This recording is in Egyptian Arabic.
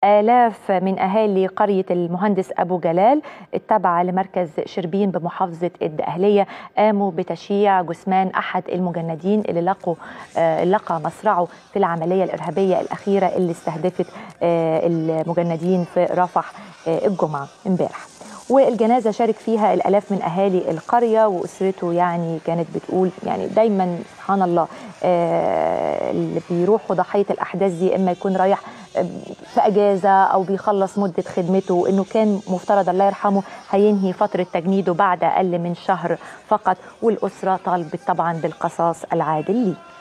آلاف من أهالي قرية المهندس أبو جلال التابعة لمركز شربين بمحافظة الدقهلية قاموا بتشييع جثمان أحد المجندين اللي لقوا آه لقى مصرعه في العملية الإرهابية الأخيرة اللي استهدفت آه المجندين في رفح آه الجمعة امبارح والجنازه شارك فيها الالاف من اهالي القريه واسرته يعني كانت بتقول يعني دايما سبحان الله آه اللي بيروحوا ضحيه الاحداث دي اما يكون رايح في اجازه او بيخلص مده خدمته انه كان مفترض الله يرحمه هينهي فتره تجنيده بعد اقل من شهر فقط والاسره طالبت طبعا بالقصاص العادل ليه